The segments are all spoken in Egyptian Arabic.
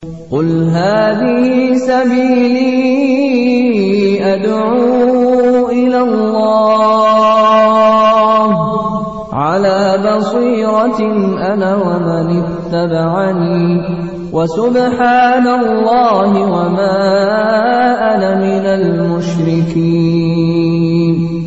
قل هذه سبيلي أدعو إلى الله على بصيرة أنا ومن اتبعني وسبحان الله وما أنا من المشركين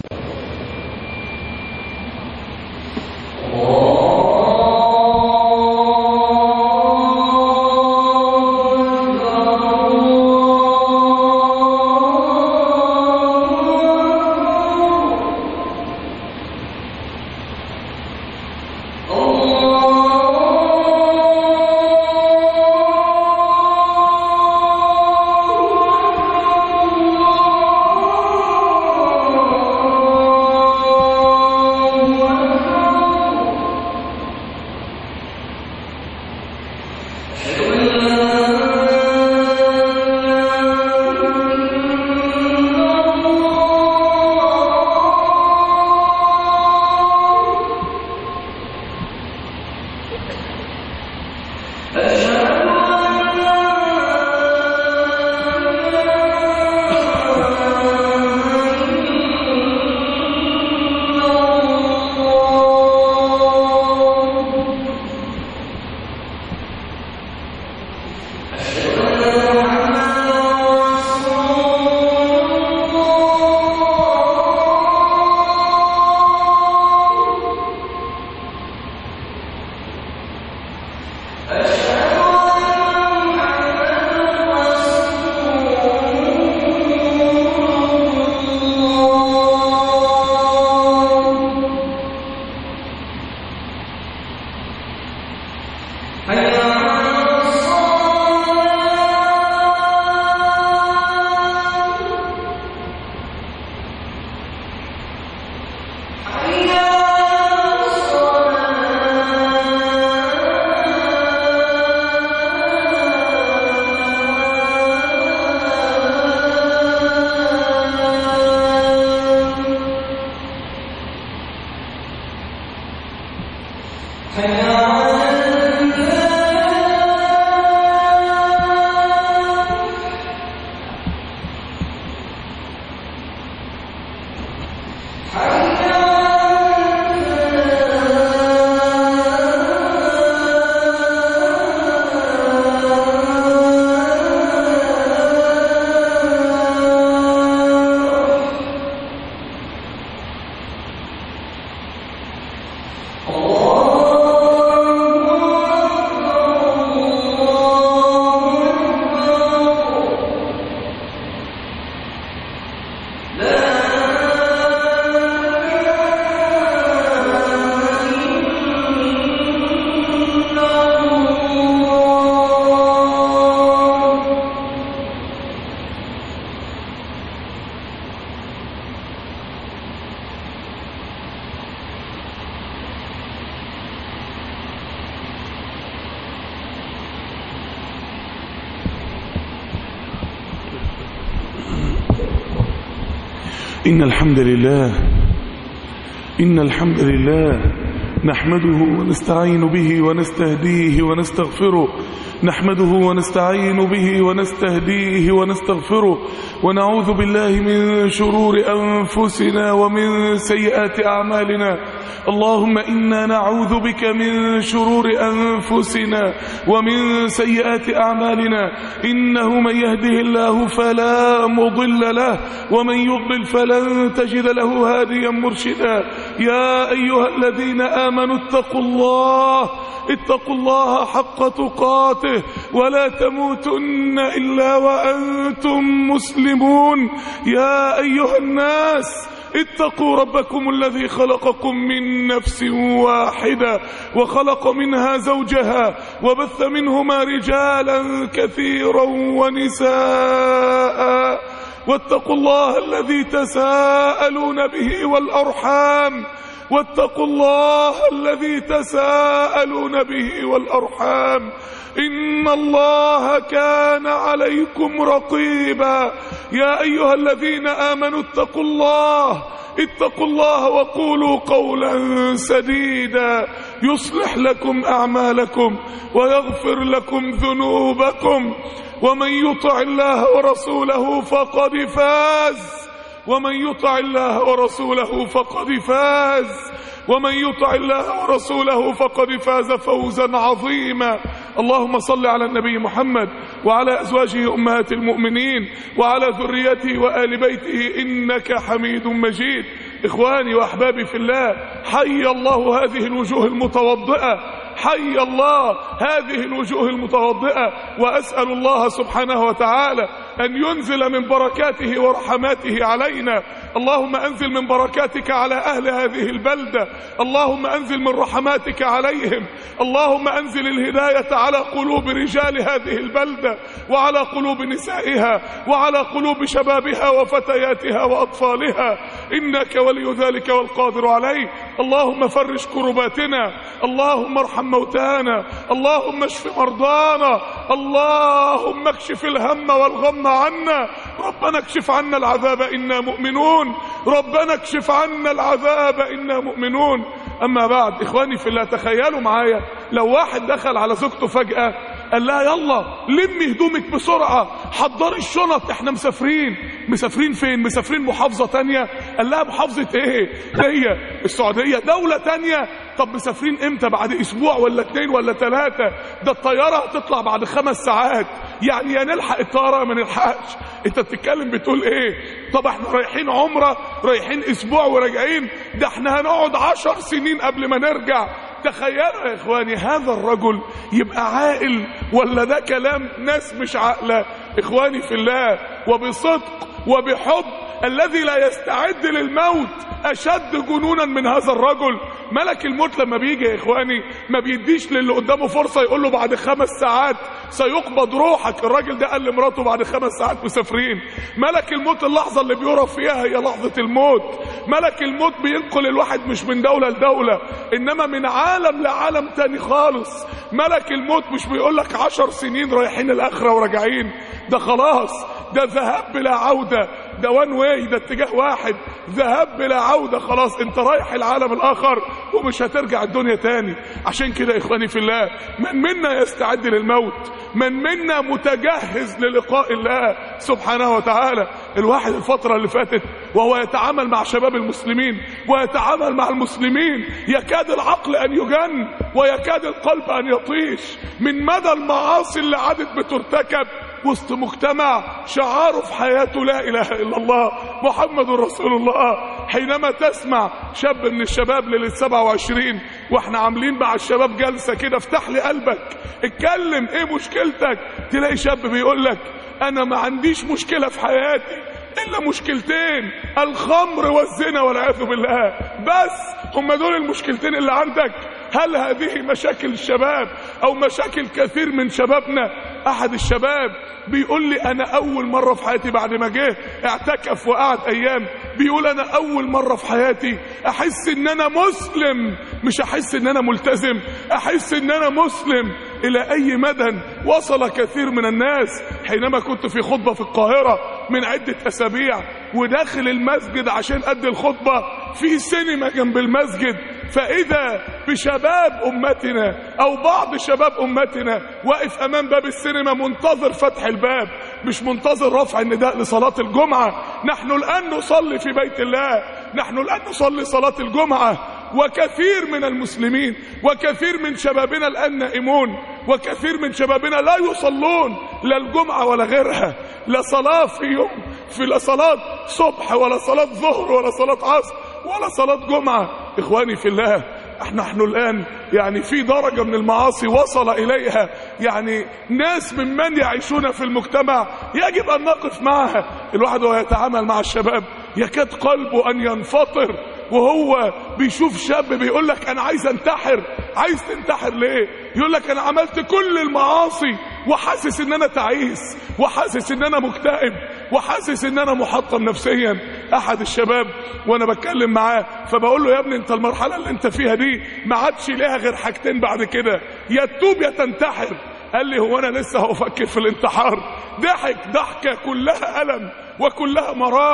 إن الحمد لله إن الحمد لله نحمده ونستعين به ونستهديه ونستغفره نحمده ونستعين به ونستهديه ونستغفره ونعوذ بالله من شرور أنفسنا ومن سيئات أعمالنا اللهم إنا نعوذ بك من شرور أنفسنا ومن سيئات أعمالنا إنه من يهده الله فلا مضل له ومن يضلل فلن تجد له هاديا مرشدا يا أيها الذين آمنوا اتقوا الله اتقوا الله حق تقاته ولا تموتن إلا وأنتم مسلمون يا أيها الناس اتقوا ربكم الذي خلقكم من نفس واحدة وخلق منها زوجها وبث منهما رجالا كثيرا ونساء واتقوا الله الذي تساءلون به والأرحام واتقوا الله الذي تساءلون به والأرحام إن الله كان عليكم رقيبا يا أيها الذين آمنوا اتقوا الله اتقوا الله وقولوا قولا سديدا يصلح لكم أعمالكم ويغفر لكم ذنوبكم ومن يطع الله ورسوله فقد فاز ومن يطع الله ورسوله فقد فاز ومن يطع الله ورسوله فقد فاز فوزا عظيما اللهم صل على النبي محمد وعلى أزواجه أمهات المؤمنين وعلى ذريته وآل بيته إنك حميد مجيد إخواني وأحبابي في الله حي الله هذه الوجوه المتوضئة حي الله هذه الوجوه المتوضئة وأسأل الله سبحانه وتعالى أن ينزل من بركاته ورحماته علينا اللهم أنزل من بركاتك على أهل هذه البلدة اللهم أنزل من رحماتك عليهم اللهم أنزل الهداية على قلوب رجال هذه البلدة وعلى قلوب نسائها وعلى قلوب شبابها وفتياتها وأطفالها إنك ولي ذلك والقادر عليه اللهم فرج كرباتنا اللهم ارحم موتانا اللهم اشف مرضانا اللهم اكشف الهم والغم عنا ربنا اكشف عنا العذاب إنا مؤمنون ربنا اكشف عنا العذاب إنا مؤمنون أما بعد إخواني في الله تخيلوا معايا لو واحد دخل على زوجته فجأة قال لها يلا لمي هدومك بسرعة حضري الشنط احنا مسافرين مسافرين فين مسافرين محافظة تانية قال لها محافظة ايه هي السعودية دولة تانية طب مسافرين امتى بعد اسبوع ولا اتنين ولا تلاتة ده الطيارة هتطلع بعد خمس ساعات يعني يا نلحق الطيارة ما نلحقش انت بتتكلم بتقول ايه طب احنا رايحين عمرة رايحين اسبوع وراجعين ده احنا هنقعد عشر سنين قبل ما نرجع تخيلوا يا اخواني هذا الرجل يبقى عاقل ولا ده كلام ناس مش عاقله اخواني في الله وبصدق وبحب الذي لا يستعد للموت اشد جنونا من هذا الرجل ملك الموت لما بيجي يا اخواني ما بيديش للي قدامه فرصه يقول له بعد خمس ساعات سيقبض روحك الراجل ده قال لمراته بعد خمس ساعات مسافرين ملك الموت اللحظه اللي بيرى فيها هي لحظه الموت ملك الموت بينقل الواحد مش من دوله لدوله انما من عالم لعالم تاني خالص ملك الموت مش بيقول لك عشر سنين رايحين الاخره وراجعين ده خلاص ده ذهاب بلا عودة ده وان واي ده اتجاه واحد ذهاب بلا عودة خلاص انت رايح العالم الاخر ومش هترجع الدنيا تاني عشان كده يا اخواني في الله من منا يستعد للموت من منا متجهز للقاء الله سبحانه وتعالى الواحد الفترة اللي فاتت وهو يتعامل مع شباب المسلمين ويتعامل مع المسلمين يكاد العقل ان يجن ويكاد القلب ان يطيش من مدى المعاصي اللي عادت بترتكب وسط مجتمع شعاره في حياته لا اله الا الله محمد رسول الله حينما تسمع شاب من الشباب ليله 27 واحنا عاملين مع الشباب جلسه كده افتح لي قلبك اتكلم ايه مشكلتك تلاقي شاب بيقول لك انا ما عنديش مشكله في حياتي الا مشكلتين الخمر والزنا والعياذ بالله بس هم دول المشكلتين اللي عندك هل هذه مشاكل الشباب او مشاكل كثير من شبابنا احد الشباب بيقول لي انا اول مره في حياتي بعد ما جه اعتكف وقعد ايام بيقول انا اول مره في حياتي احس ان انا مسلم مش احس ان انا ملتزم احس ان انا مسلم الى اي مدى وصل كثير من الناس حينما كنت في خطبه في القاهره من عده اسابيع وداخل المسجد عشان ادي الخطبه في سينما جنب المسجد فاذا بشباب امتنا او بعض شباب امتنا واقف امام باب السينما منتظر فتح الباب مش منتظر رفع النداء لصلاه الجمعه نحن الان نصلي في بيت الله نحن الان نصلي صلاه الجمعه وكثير من المسلمين وكثير من شبابنا الآن نائمون وكثير من شبابنا لا يصلون لا الجمعة ولا غيرها لا صلاة في يوم في لا صلاة صبح ولا صلاة ظهر ولا صلاة عصر ولا صلاة جمعة إخواني في الله احنا نحن الآن يعني في درجة من المعاصي وصل إليها يعني ناس ممن يعيشون في المجتمع يجب أن نقف معها الواحد وهو يتعامل مع الشباب يكاد قلبه أن ينفطر وهو بيشوف شاب بيقول لك انا عايز انتحر عايز تنتحر ليه يقول لك انا عملت كل المعاصي وحاسس ان انا تعيس وحاسس ان انا مكتئب وحاسس ان انا محطم نفسيا احد الشباب وانا بتكلم معاه فبقول له يا ابني انت المرحله اللي انت فيها دي ما عادش ليها غير حاجتين بعد كده يا تتوب يا تنتحر قال لي هو انا لسه هفكر في الانتحار ضحك ضحكه كلها الم وكلها مرار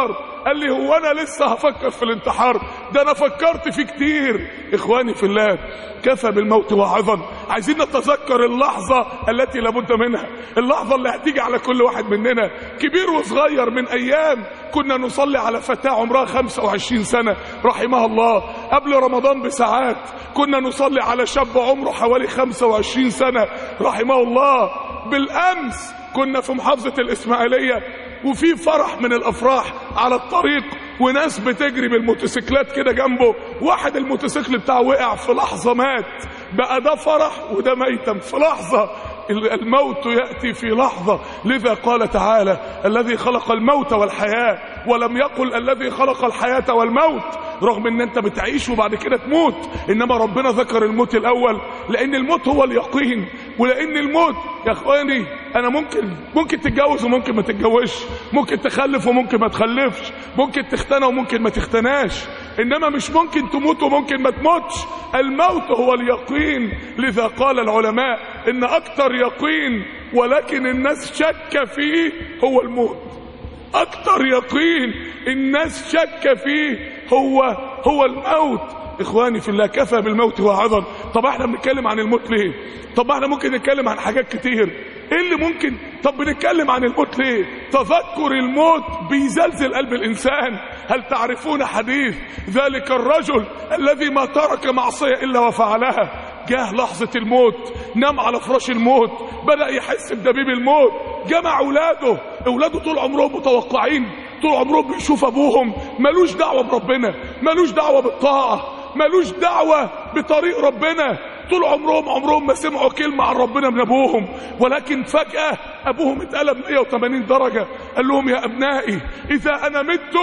قال لي هو انا لسه هفكر في الانتحار ده انا فكرت فيه كتير اخواني في الله كفى بالموت واعظا عايزين نتذكر اللحظة التي لابد منها اللحظة اللي هتيجي على كل واحد مننا كبير وصغير من ايام كنا نصلي على فتاة عمرها 25 سنة رحمها الله قبل رمضان بساعات كنا نصلي على شاب عمره حوالي 25 سنة رحمه الله بالامس كنا في محافظة الاسماعيلية وفي فرح من الافراح على الطريق وناس بتجري بالموتوسيكلات كده جنبه واحد الموتوسيكل بتاعه وقع في لحظة مات بقى ده فرح وده ميتم في لحظة الموت يأتي في لحظة لذا قال تعالى الذي خلق الموت والحياة ولم يقل الذي خلق الحياة والموت رغم ان انت بتعيش وبعد كده تموت انما ربنا ذكر الموت الاول لان الموت هو اليقين ولان الموت يا اخواني انا ممكن ممكن تتجوز وممكن ما تتجوزش ممكن تخلف وممكن ما تخلفش ممكن تختنى وممكن ما تختناش انما مش ممكن تموت وممكن ما تموتش الموت هو اليقين لذا قال العلماء ان اكتر يقين ولكن الناس شك فيه هو الموت اكتر يقين الناس شك فيه هو هو الموت اخواني في الله كفى بالموت وعظا طب احنا بنتكلم عن الموت ليه طب احنا ممكن نتكلم عن حاجات كتير ايه اللي ممكن طب بنتكلم عن الموت ليه تذكر الموت بيزلزل قلب الانسان هل تعرفون حديث ذلك الرجل الذي ما ترك معصية الا وفعلها جاه لحظة الموت نام على فراش الموت بدأ يحس بدبيب الموت جمع اولاده اولاده طول عمرهم متوقعين طول عمرهم بيشوف ابوهم ملوش دعوة بربنا ملوش دعوة بالطاعة ملوش دعوة بطريق ربنا طول عمرهم عمرهم ما سمعوا كلمة عن ربنا من ابوهم ولكن فجأة ابوهم اتقلب 180 درجة قال لهم يا ابنائي اذا انا مت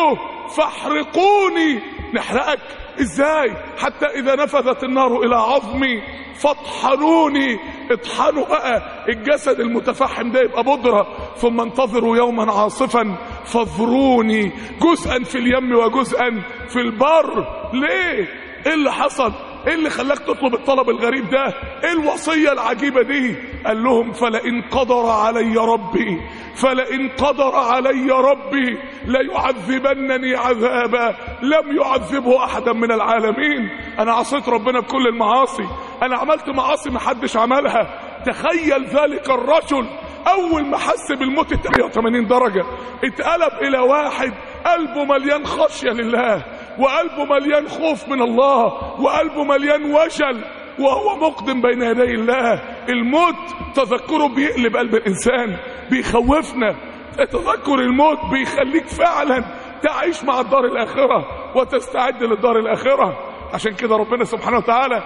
فاحرقوني نحرقك ازاي حتى اذا نفذت النار الى عظمي فاطحنوني اطحنوا بقى الجسد المتفحم ده يبقى بودرة ثم انتظروا يوما عاصفا فاذروني جزءا في اليم وجزءا في البر ليه ايه اللي حصل ايه اللي خلاك تطلب الطلب الغريب ده ايه الوصية العجيبة دي قال لهم فلئن قدر علي ربي فلئن قدر علي ربي ليعذبنني عذابا لم يعذبه احدا من العالمين انا عصيت ربنا بكل المعاصي انا عملت معاصي محدش عملها تخيل ذلك الرجل اول ما حس بالموت 180 درجة اتقلب الى واحد قلبه مليان خشية لله وقلبه مليان خوف من الله وقلبه مليان وجل وهو مقدم بين يدي الله الموت تذكره بيقلب قلب الانسان بيخوفنا تذكر الموت بيخليك فعلا تعيش مع الدار الاخره وتستعد للدار الاخره عشان كده ربنا سبحانه وتعالى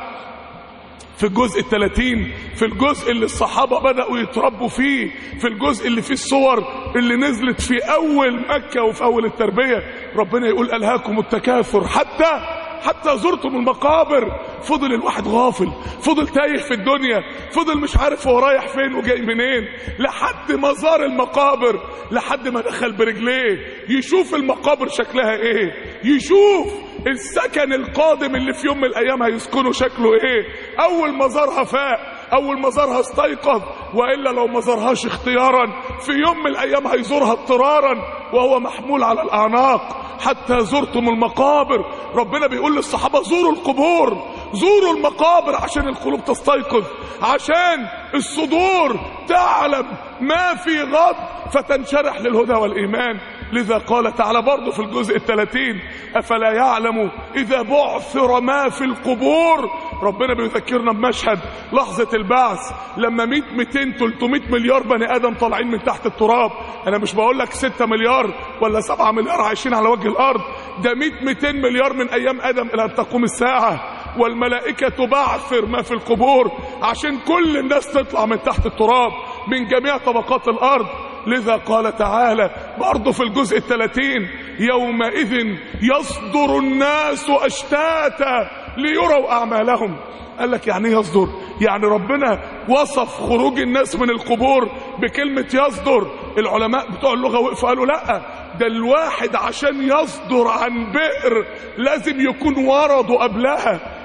في الجزء الثلاثين في الجزء اللي الصحابة بدأوا يتربوا فيه في الجزء اللي فيه الصور اللي نزلت في أول مكة وفي أول التربية ربنا يقول ألهاكم التكاثر حتى حتى زرتم المقابر فضل الواحد غافل فضل تايه في الدنيا فضل مش عارف هو رايح فين وجاي منين لحد ما زار المقابر لحد ما دخل برجليه يشوف المقابر شكلها ايه يشوف السكن القادم اللي في يوم من الايام هيسكنوا شكله ايه اول ما زارها فاق اول ما زارها استيقظ والا لو ما زارهاش اختيارا في يوم من الايام هيزورها اضطرارا وهو محمول على الاعناق حتى زرتم المقابر ربنا بيقول للصحابه زوروا القبور زوروا المقابر عشان القلوب تستيقظ عشان الصدور تعلم ما في غد فتنشرح للهدى والايمان لذا قال تعالى برضه في الجزء الثلاثين أفلا يعلم إذا بعثر ما في القبور ربنا بيذكرنا بمشهد لحظة البعث لما 100 200 300 مليار بني آدم طالعين من تحت التراب أنا مش بقول لك 6 مليار ولا 7 مليار عايشين على وجه الأرض ده 100 200 مليار من أيام آدم إلى أن تقوم الساعة والملائكة تبعثر ما في القبور عشان كل الناس تطلع من تحت التراب من جميع طبقات الأرض لذا قال تعالى برضه في الجزء الثلاثين يومئذ يصدر الناس أشتاتا ليروا أعمالهم قال لك يعني ايه يصدر يعني ربنا وصف خروج الناس من القبور بكلمة يصدر العلماء بتوع اللغة وقفوا قالوا لا ده الواحد عشان يصدر عن بئر لازم يكون ورده قبلها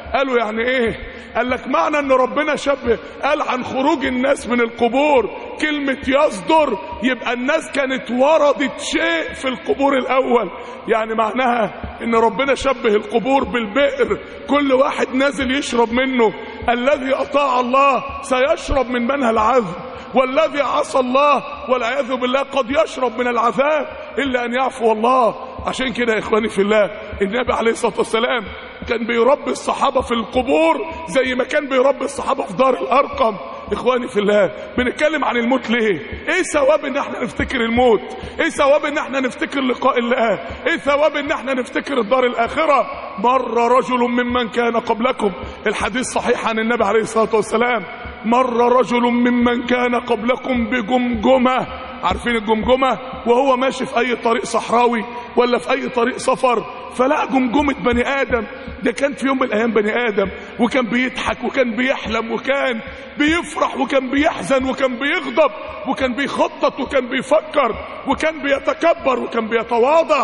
قالوا يعني ايه قال لك معنى ان ربنا شبه قال عن خروج الناس من القبور كلمة يصدر يبقى الناس كانت وردت شيء في القبور الاول يعني معناها ان ربنا شبه القبور بالبئر كل واحد نازل يشرب منه الذي اطاع الله سيشرب من منها العذب والذي عصى الله والعياذ بالله قد يشرب من العذاب الا ان يعفو الله عشان كده يا اخواني في الله النبي عليه الصلاه والسلام كان بيربي الصحابه في القبور زي ما كان بيربي الصحابه في دار الارقم اخواني في الله بنتكلم عن الموت ليه ايه ثواب ان احنا نفتكر الموت ايه ثواب ان احنا نفتكر لقاء الله ايه ثواب ان احنا نفتكر الدار الاخره مر رجل ممن كان قبلكم الحديث صحيح عن النبي عليه الصلاه والسلام مر رجل ممن كان قبلكم بجمجمه عارفين الجمجمه وهو ماشي في اي طريق صحراوي ولا في اي طريق سفر فلقى جمجمه بني ادم ده كان في يوم من الايام بني ادم وكان بيضحك وكان بيحلم وكان بيفرح وكان بيحزن وكان بيغضب وكان بيخطط وكان بيفكر وكان بيتكبر وكان بيتواضع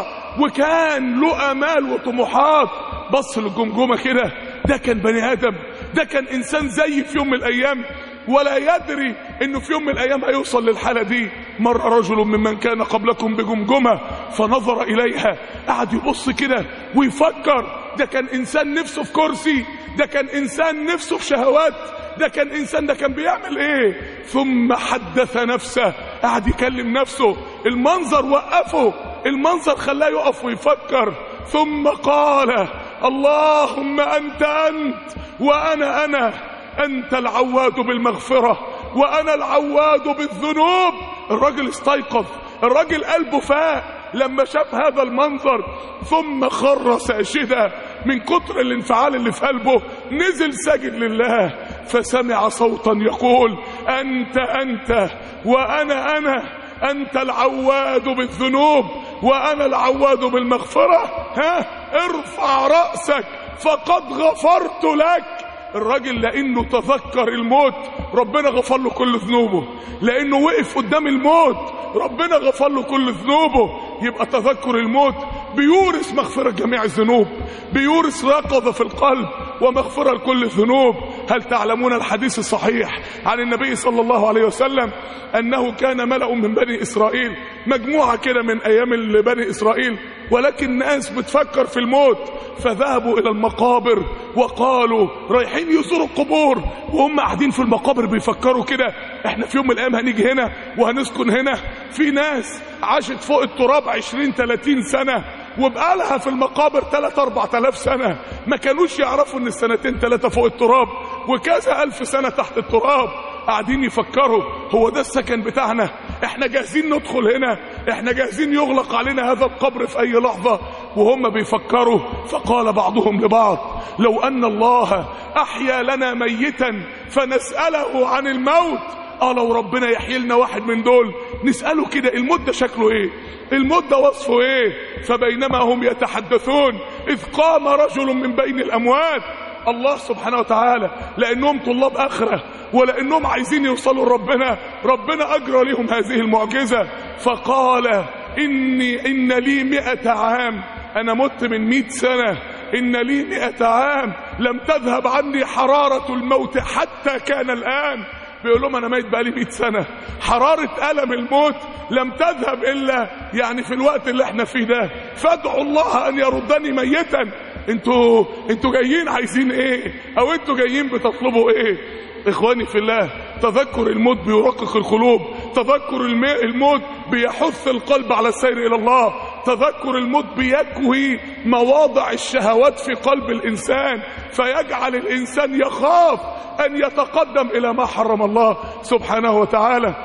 وكان له امال وطموحات بص للجمجمه كده ده كان بني ادم ده كان انسان زي في يوم من الايام ولا يدري انه في يوم من الايام هيوصل للحاله دي مر رجل ممن كان قبلكم بجمجمه فنظر اليها قعد يبص كده ويفكر ده كان انسان نفسه في كرسي ده كان انسان نفسه في شهوات ده كان انسان ده كان بيعمل ايه ثم حدث نفسه قعد يكلم نفسه المنظر وقفه المنظر خلاه يقف ويفكر ثم قال اللهم انت انت وانا انا انت العواد بالمغفره وانا العواد بالذنوب الراجل استيقظ الراجل قلبه فاق لما شاف هذا المنظر ثم خر ساجدا من كتر الانفعال اللي في قلبه نزل ساجد لله فسمع صوتا يقول انت انت وانا انا انت العواد بالذنوب وانا العواد بالمغفره ها ارفع راسك فقد غفرت لك الراجل لانه تذكر الموت ربنا غفر له كل ذنوبه لانه وقف قدام الموت ربنا غفر له كل ذنوبه يبقى تذكر الموت بيورث مغفرة جميع الذنوب بيورث يقظة في القلب ومغفرة لكل الذنوب هل تعلمون الحديث الصحيح عن النبي صلى الله عليه وسلم أنه كان ملأ من بني إسرائيل مجموعة كده من أيام بني إسرائيل ولكن ناس بتفكر في الموت فذهبوا إلى المقابر وقالوا رايحين يزوروا القبور وهم قاعدين في المقابر بيفكروا كده احنا في يوم من الأيام هنيجي هنا وهنسكن هنا في ناس عاشت فوق التراب 20 30 سنة وبقالها في المقابر 3 4000 سنة ما كانوش يعرفوا ان السنتين ثلاثة فوق التراب وكذا ألف سنة تحت التراب قاعدين يفكروا هو ده السكن بتاعنا احنا جاهزين ندخل هنا احنا جاهزين يغلق علينا هذا القبر في اي لحظة وهم بيفكروا فقال بعضهم لبعض لو ان الله احيا لنا ميتا فنسأله عن الموت اه لو ربنا يحيي لنا واحد من دول نسأله كده الموت ده شكله ايه الموت ده وصفه ايه فبينما هم يتحدثون اذ قام رجل من بين الاموات الله سبحانه وتعالى لانهم طلاب اخره ولانهم عايزين يوصلوا لربنا ربنا اجرى لهم هذه المعجزه فقال اني ان لي مئة عام انا مت من مئة سنه ان لي مئة عام لم تذهب عني حراره الموت حتى كان الان بيقول لهم انا ميت بقالي 100 سنه حراره الم الموت لم تذهب الا يعني في الوقت اللي احنا فيه ده فادعوا الله ان يردني ميتا انتوا انتوا جايين عايزين ايه او انتوا جايين بتطلبوا ايه اخواني في الله تذكر الموت بيرقق القلوب تذكر الموت بيحث القلب على السير الى الله تذكر الموت بيكوي مواضع الشهوات في قلب الانسان فيجعل الانسان يخاف ان يتقدم الى ما حرم الله سبحانه وتعالى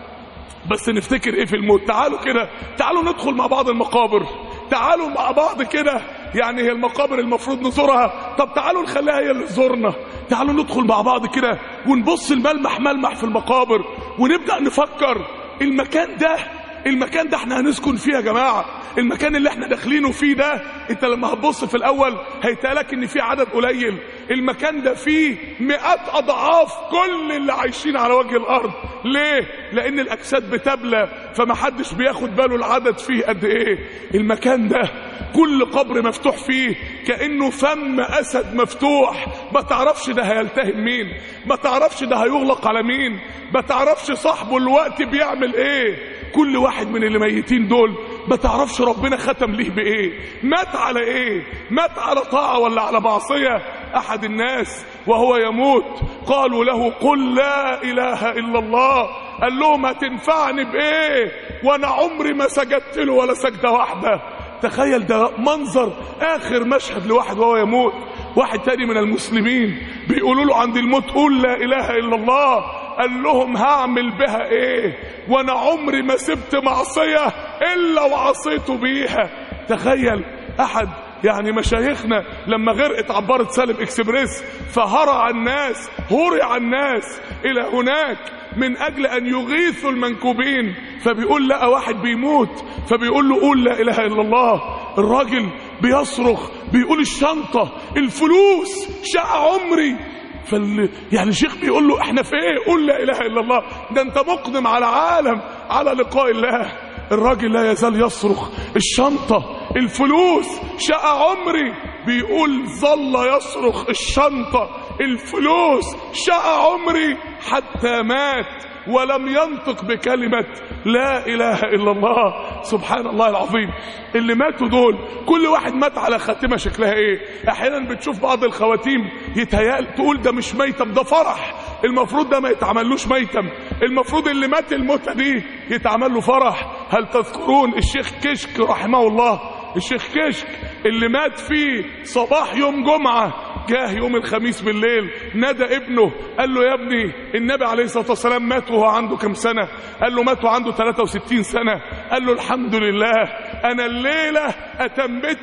بس نفتكر ايه في الموت تعالوا كده تعالوا ندخل مع بعض المقابر تعالوا مع بعض كده يعني هي المقابر المفروض نزورها طب تعالوا نخليها هي اللي تزورنا تعالوا ندخل مع بعض كده ونبص الملمح ملمح في المقابر ونبدأ نفكر المكان ده المكان ده احنا هنسكن فيه يا جماعة المكان اللي احنا داخلينه فيه ده انت لما هتبص في الاول هيتقالك ان في عدد قليل المكان ده فيه مئات اضعاف كل اللي عايشين على وجه الارض ليه لان الاجساد بتبلى فمحدش بياخد باله العدد فيه قد ايه المكان ده كل قبر مفتوح فيه كانه فم اسد مفتوح ما تعرفش ده هيلتهم مين ما تعرفش ده هيغلق على مين ما تعرفش صاحبه الوقت بيعمل ايه كل واحد من اللي ميتين دول ما تعرفش ربنا ختم ليه بايه مات على ايه مات على طاعه ولا على معصيه احد الناس وهو يموت قالوا له قل لا اله الا الله قال لهم هتنفعني بايه وانا عمري ما سجدت له ولا سجده واحده تخيل ده منظر اخر مشهد لواحد وهو يموت واحد تاني من المسلمين بيقولوا له عند الموت قول لا اله الا الله قال لهم هعمل بها ايه وانا عمري ما سبت معصيه الا وعصيته بيها تخيل احد يعني مشايخنا لما غرقت عبارة سالم اكسبريس فهرع الناس هرع الناس الى هناك من اجل ان يغيثوا المنكوبين فبيقول لقى واحد بيموت فبيقول له قول لا اله الا الله الراجل بيصرخ بيقول الشنطة الفلوس شقى عمري فال يعني الشيخ بيقول له احنا في ايه قول لا اله الا الله ده انت مقدم على عالم على لقاء الله الراجل لا يزال يصرخ الشنطة الفلوس شقى عمري بيقول ظل يصرخ الشنطة الفلوس شقى عمري حتى مات ولم ينطق بكلمة لا إله إلا الله سبحان الله العظيم اللي ماتوا دول كل واحد مات على خاتمة شكلها إيه أحيانا بتشوف بعض الخواتيم يتهيأ تقول ده مش ميتم ده فرح المفروض ده ما يتعملوش ميتم المفروض اللي مات الموتة دي يتعمل له فرح هل تذكرون الشيخ كشك رحمه الله الشيخ كشك اللي مات فيه صباح يوم جمعة جاه يوم الخميس بالليل نادى ابنه قال له يا ابني النبي عليه الصلاة والسلام مات وهو عنده كم سنة قال له مات وعنده 63 سنة قال له الحمد لله أنا الليلة أتميت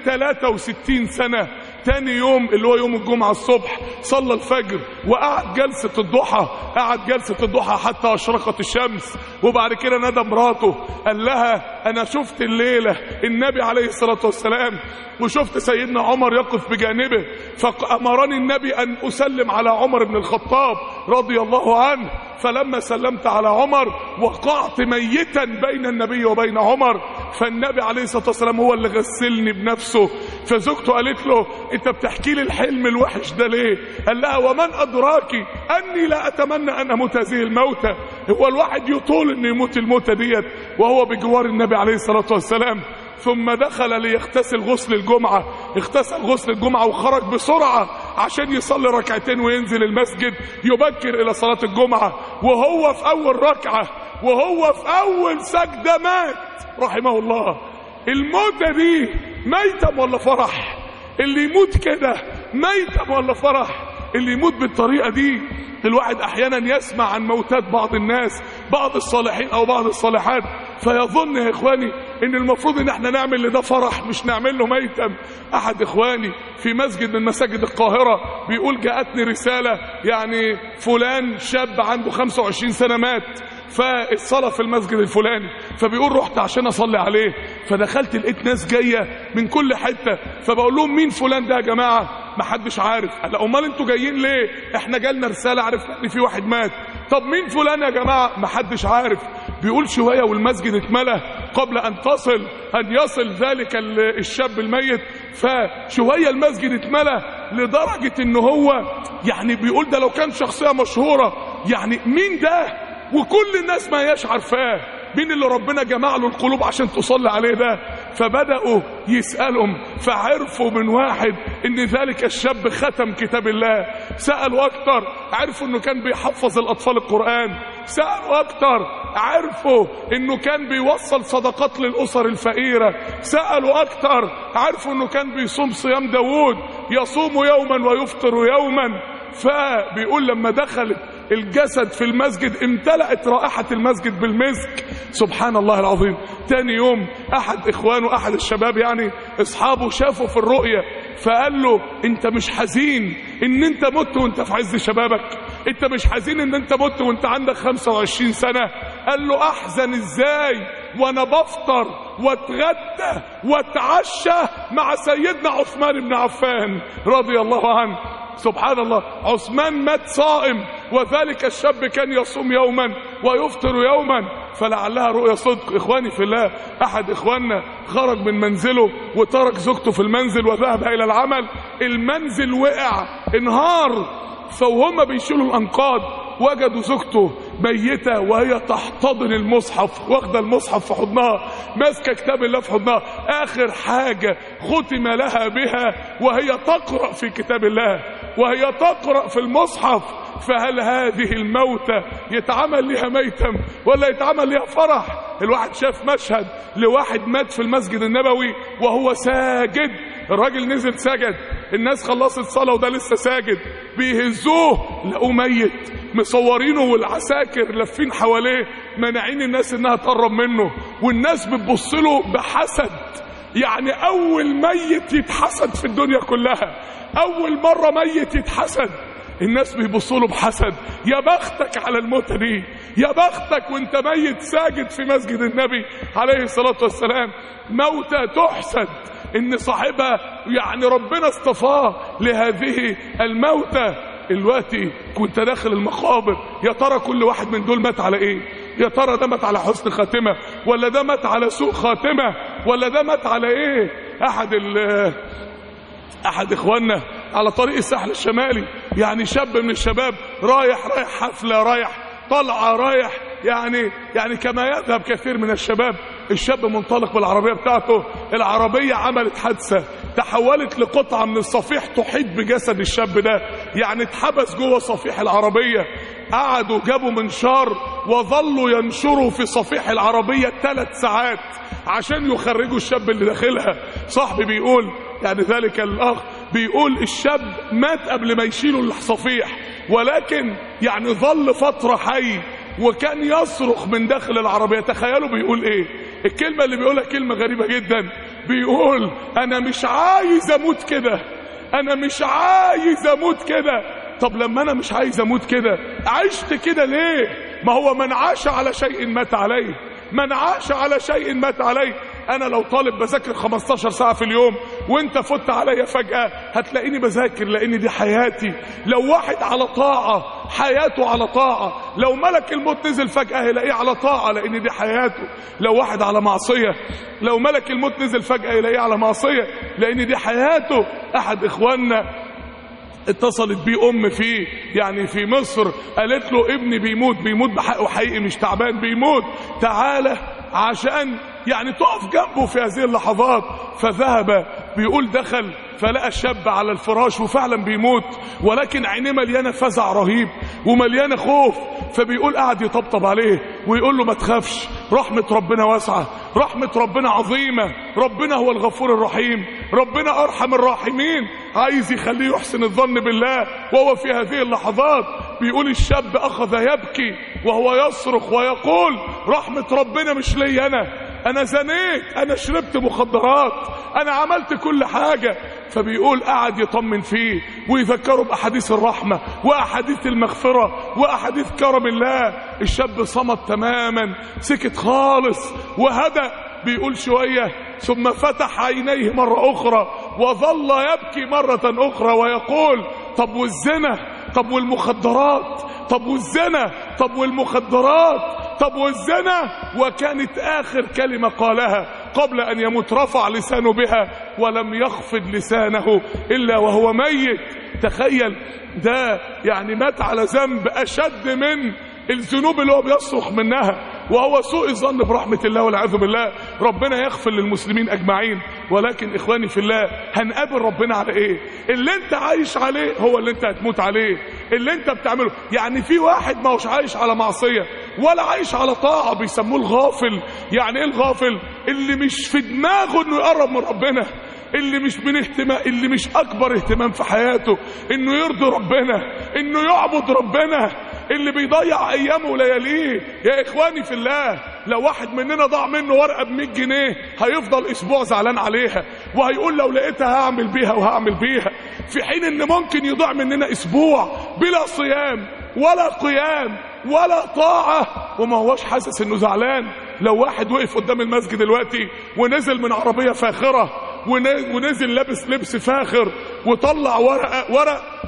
63 سنة تاني يوم اللي هو يوم الجمعة الصبح صلى الفجر وقعد جلسة الضحى قعد جلسة الضحى حتى أشرقت الشمس وبعد كده نادى مراته قال لها أنا شفت الليلة النبي عليه الصلاة والسلام وشفت سيدنا عمر يقف بجانبه فأمرني النبي أن أسلم على عمر بن الخطاب رضي الله عنه فلما سلمت على عمر وقعت ميتا بين النبي وبين عمر فالنبي عليه الصلاة والسلام هو اللي غسلني بنفسه فزوجته قالت له انت بتحكي لي الحلم الوحش ده ليه قال لها ومن ادراك اني لا اتمنى ان اموت هذه الموتة هو الواحد يطول انه يموت الموتة ديت وهو بجوار النبي عليه الصلاة والسلام ثم دخل ليغتسل غسل الجمعة اغتسل غسل الجمعة وخرج بسرعة عشان يصلي ركعتين وينزل المسجد يبكر إلى صلاة الجمعة وهو في أول ركعة وهو في أول سجدة مات رحمه الله الموتة دي ميتم ولا فرح اللي يموت كده ميتم ولا فرح اللي يموت بالطريقة دي الواحد احيانا يسمع عن موتات بعض الناس بعض الصالحين او بعض الصالحات فيظن يا اخواني ان المفروض ان احنا نعمل لده فرح مش نعمل له ميتم احد اخواني في مسجد من مساجد القاهرة بيقول جاءتني رسالة يعني فلان شاب عنده 25 سنة مات فالصلاة في المسجد الفلاني فبيقول رحت عشان اصلي عليه فدخلت لقيت ناس جاية من كل حتة فبقول لهم مين فلان ده يا جماعة محدش عارف قال امال انتوا جايين ليه احنا جالنا رسالة عرفنا ان في واحد مات طب مين فلان يا جماعة محدش عارف بيقول شوية والمسجد اتملى قبل ان تصل ان يصل ذلك الشاب الميت فشوية المسجد اتملى لدرجة ان هو يعني بيقول ده لو كان شخصية مشهورة يعني مين ده وكل الناس ما هياش عارفاه مين اللي ربنا جمع له القلوب عشان تصلي عليه ده فبدأوا يسألهم فعرفوا من واحد ان ذلك الشاب ختم كتاب الله سألوا اكتر عرفوا انه كان بيحفظ الاطفال القرآن سألوا اكتر عرفوا انه كان بيوصل صدقات للاسر الفقيرة سألوا اكتر عرفوا انه كان بيصوم صيام داوود يصوم يوما ويفطر يوما فبيقول لما دخلت الجسد في المسجد امتلأت رائحة المسجد بالمسك سبحان الله العظيم تاني يوم احد اخوانه احد الشباب يعني اصحابه شافه في الرؤية فقال له انت مش حزين ان انت مت وانت في عز شبابك انت مش حزين ان انت مت وانت عندك 25 سنة قال له احزن ازاي وانا بفطر واتغدى واتعشى مع سيدنا عثمان بن عفان رضي الله عنه سبحان الله عثمان مات صائم وذلك الشاب كان يصوم يوما ويفطر يوما فلعلها رؤيا صدق اخواني في الله احد اخواننا خرج من منزله وترك زوجته في المنزل وذهب الى العمل المنزل وقع انهار فوهم بيشيلوا الانقاض وجدوا زوجته ميتة وهي تحتضن المصحف واخدة المصحف في حضنها ماسكة كتاب الله في حضنها آخر حاجة ختم لها بها وهي تقرأ في كتاب الله وهي تقرأ في المصحف فهل هذه الموتى يتعمل لها ميتم ولا يتعمل لها فرح الواحد شاف مشهد لواحد مات في المسجد النبوي وهو ساجد الراجل نزل سجد الناس خلصت صلاة وده لسه ساجد بيهزوه لقوه ميت مصورينه والعساكر لافين حواليه مانعين الناس انها تقرب منه والناس بتبص له بحسد يعني اول ميت يتحسد في الدنيا كلها اول مرة ميت يتحسد الناس بيبصوا له بحسد يا بختك على الموتة دي يا بختك وانت ميت ساجد في مسجد النبي عليه الصلاة والسلام موتى تحسد ان صاحبها يعني ربنا اصطفاه لهذه الموتى دلوقتي كنت داخل المقابر يا ترى كل واحد من دول مات على ايه يا ترى ده مات على حسن خاتمة ولا ده مات على سوء خاتمة ولا ده مات على ايه احد ال احد اخواننا على طريق الساحل الشمالي يعني شاب من الشباب رايح رايح حفلة رايح طلعة رايح يعني يعني كما يذهب كثير من الشباب الشاب منطلق بالعربية بتاعته العربية عملت حادثة تحولت لقطعة من الصفيح تحيط بجسد الشاب ده يعني اتحبس جوه صفيح العربية قعدوا جابوا منشار وظلوا ينشروا في صفيح العربية ثلاث ساعات عشان يخرجوا الشاب اللي داخلها صاحبي بيقول يعني ذلك الأخ بيقول الشاب مات قبل ما يشيلوا الصفيح ولكن يعني ظل فترة حي وكان يصرخ من داخل العربية تخيلوا بيقول ايه الكلمة اللي بيقولها كلمة غريبة جدا بيقول انا مش عايز اموت كده انا مش عايز اموت كده طب لما انا مش عايز اموت كده عشت كده ليه ما هو من عاش على شيء مات عليه من عاش على شيء مات عليه انا لو طالب بذاكر 15 ساعة في اليوم وانت فت عليا فجأة هتلاقيني بذاكر لان دي حياتي لو واحد على طاعة حياته على طاعة لو ملك الموت نزل فجأة هيلاقيه على طاعة لان دي حياته لو واحد على معصية لو ملك الموت نزل فجأة هيلاقيه على معصية لان دي حياته احد اخواننا اتصلت بيه ام في يعني في مصر قالت له ابني بيموت بيموت بحقه حقيقي مش تعبان بيموت تعالى عشان يعني تقف جنبه في هذه اللحظات فذهب بيقول دخل فلقى الشاب على الفراش وفعلا بيموت ولكن عينيه مليانه فزع رهيب ومليانه خوف فبيقول قاعد يطبطب عليه ويقول له ما تخافش رحمه ربنا واسعه رحمه ربنا عظيمه ربنا هو الغفور الرحيم ربنا ارحم الراحمين عايز يخليه يحسن الظن بالله وهو في هذه اللحظات بيقول الشاب اخذ يبكي وهو يصرخ ويقول رحمه ربنا مش لي انا انا زنيت انا شربت مخدرات انا عملت كل حاجة فبيقول قعد يطمن فيه ويذكره باحاديث الرحمة واحاديث المغفرة واحاديث كرم الله الشاب صمت تماما سكت خالص وهدأ بيقول شوية ثم فتح عينيه مرة اخرى وظل يبكي مرة اخرى ويقول طب والزنا طب والمخدرات طب والزنا طب والمخدرات طب والزنا وكانت آخر كلمة قالها قبل أن يموت رفع لسانه بها ولم يخفض لسانه إلا وهو ميت تخيل ده يعني مات على ذنب أشد من الذنوب اللي هو بيصرخ منها وهو سوء الظن برحمة الله والعياذ بالله ربنا يغفر للمسلمين أجمعين ولكن إخواني في الله هنقابل ربنا على إيه اللي أنت عايش عليه هو اللي أنت هتموت عليه اللي أنت بتعمله يعني في واحد ما هوش عايش على معصية ولا عايش على طاعة بيسموه الغافل يعني إيه الغافل اللي مش في دماغه إنه يقرب من ربنا اللي مش من اهتمام اللي مش اكبر اهتمام في حياته انه يرضي ربنا انه يعبد ربنا اللي بيضيع ايامه ولياليه يا اخواني في الله لو واحد مننا ضاع منه ورقه ب 100 جنيه هيفضل اسبوع زعلان عليها وهيقول لو لقيتها هعمل بيها وهعمل بيها في حين ان ممكن يضيع مننا اسبوع بلا صيام ولا قيام ولا طاعة وما هوش حاسس انه زعلان لو واحد وقف قدام المسجد دلوقتي ونزل من عربية فاخرة ونزل لابس لبس فاخر وطلع ورقة ورق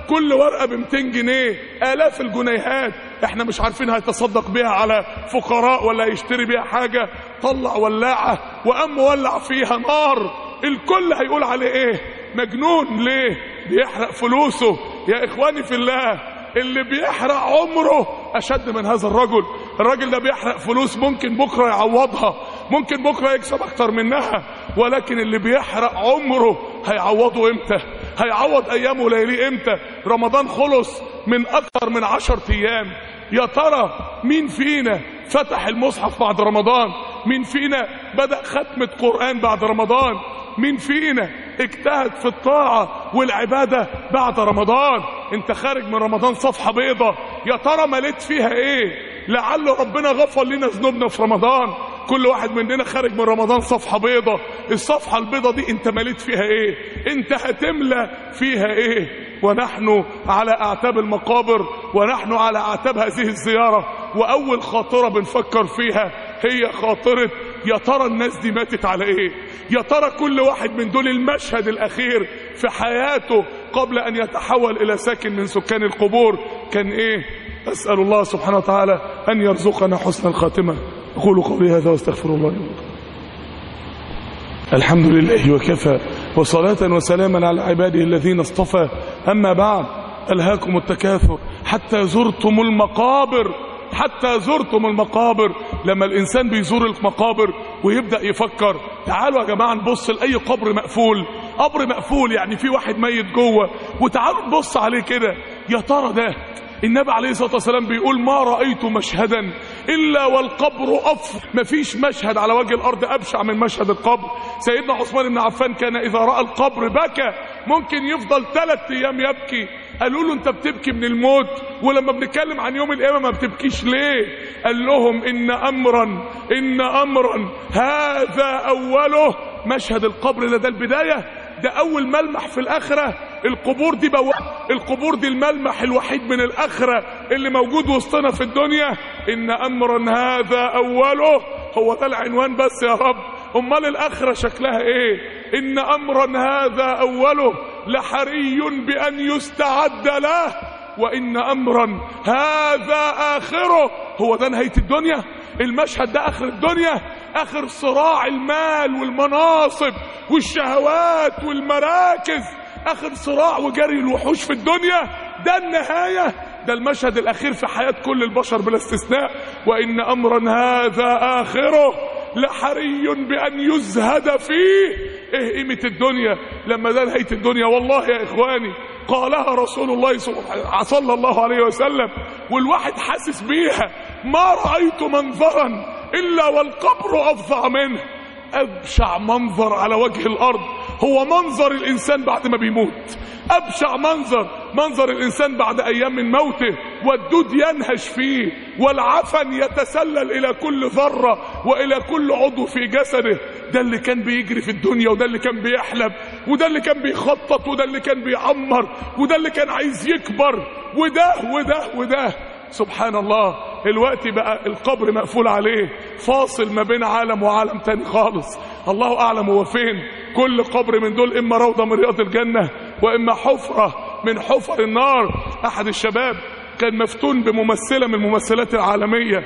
كل ورقة ب 200 جنيه آلاف الجنيهات احنا مش عارفين هيتصدق بيها على فقراء ولا يشتري بيها حاجة طلع ولاعة وقام مولع فيها نار الكل هيقول عليه ايه مجنون ليه بيحرق فلوسه يا اخواني في الله اللي بيحرق عمره اشد من هذا الرجل الراجل ده بيحرق فلوس ممكن بكره يعوضها ممكن بكره يكسب اكتر منها ولكن اللي بيحرق عمره هيعوضه امتى هيعوض ايامه لياليه امتى رمضان خلص من اكتر من عشر ايام يا ترى مين فينا فتح المصحف بعد رمضان مين فينا بدأ ختمة قرآن بعد رمضان مين فينا اجتهد في الطاعة والعبادة بعد رمضان انت خارج من رمضان صفحة بيضة يا ترى مليت فيها ايه لعل ربنا غفر لنا ذنوبنا في رمضان كل واحد مننا خارج من رمضان صفحة بيضة الصفحة البيضة دي انت مليت فيها ايه انت هتملى فيها ايه ونحن على اعتاب المقابر ونحن على اعتاب هذه الزيارة واول خاطرة بنفكر فيها هي خاطرة يا ترى الناس دي ماتت على ايه يا ترى كل واحد من دول المشهد الاخير في حياته قبل ان يتحول الى ساكن من سكان القبور كان ايه اسال الله سبحانه وتعالى ان يرزقنا حسن الخاتمه اقول قولي هذا واستغفر الله لي ولكم الحمد لله وكفى وصلاة وسلاما على عباده الذين اصطفى أما بعد ألهاكم التكاثر حتى زرتم المقابر حتى زرتم المقابر لما الإنسان بيزور المقابر ويبدأ يفكر تعالوا يا جماعة نبص لأي قبر مقفول قبر مقفول يعني في واحد ميت جوه وتعالوا نبص عليه كده يا ترى ده النبي عليه الصلاة والسلام بيقول ما رأيت مشهدا إلا والقبر أف مفيش مشهد على وجه الأرض أبشع من مشهد القبر سيدنا عثمان بن عفان كان إذا رأى القبر بكى ممكن يفضل ثلاث أيام يبكي قالوا له انت بتبكي من الموت ولما بنتكلم عن يوم القيامه ما بتبكيش ليه قال لهم ان امرا ان امرا هذا اوله مشهد القبر ده, ده البدايه ده اول ملمح في الاخره القبور دي بوا القبور دي الملمح الوحيد من الاخره اللي موجود وسطنا في الدنيا ان امرا هذا اوله هو ده العنوان بس يا رب امال الاخره شكلها ايه ان امرا هذا اوله لحري بان يستعد له وان امرا هذا اخره هو ده نهايه الدنيا المشهد ده اخر الدنيا اخر صراع المال والمناصب والشهوات والمراكز اخر صراع وجري الوحوش في الدنيا ده النهايه ده المشهد الاخير في حياه كل البشر بلا استثناء وان امرا هذا اخره لحري بان يزهد فيه ايه قيمه الدنيا لما ده نهايه الدنيا والله يا اخواني قالها رسول الله صلى الله عليه وسلم والواحد حاسس بيها ما رايت منظرا الا والقبر افظع منه ابشع منظر على وجه الارض هو منظر الانسان بعد ما بيموت ابشع منظر منظر الانسان بعد ايام من موته والدود ينهش فيه والعفن يتسلل الى كل ذره والى كل عضو في جسده ده اللي كان بيجري في الدنيا وده اللي كان بيحلم وده اللي كان بيخطط وده اللي كان بيعمر وده اللي كان عايز يكبر وده وده وده سبحان الله الوقت بقى القبر مقفول عليه فاصل ما بين عالم وعالم تاني خالص الله اعلم هو فين كل قبر من دول اما روضه من رياض الجنه واما حفره من حفر النار احد الشباب كان مفتون بممثله من الممثلات العالميه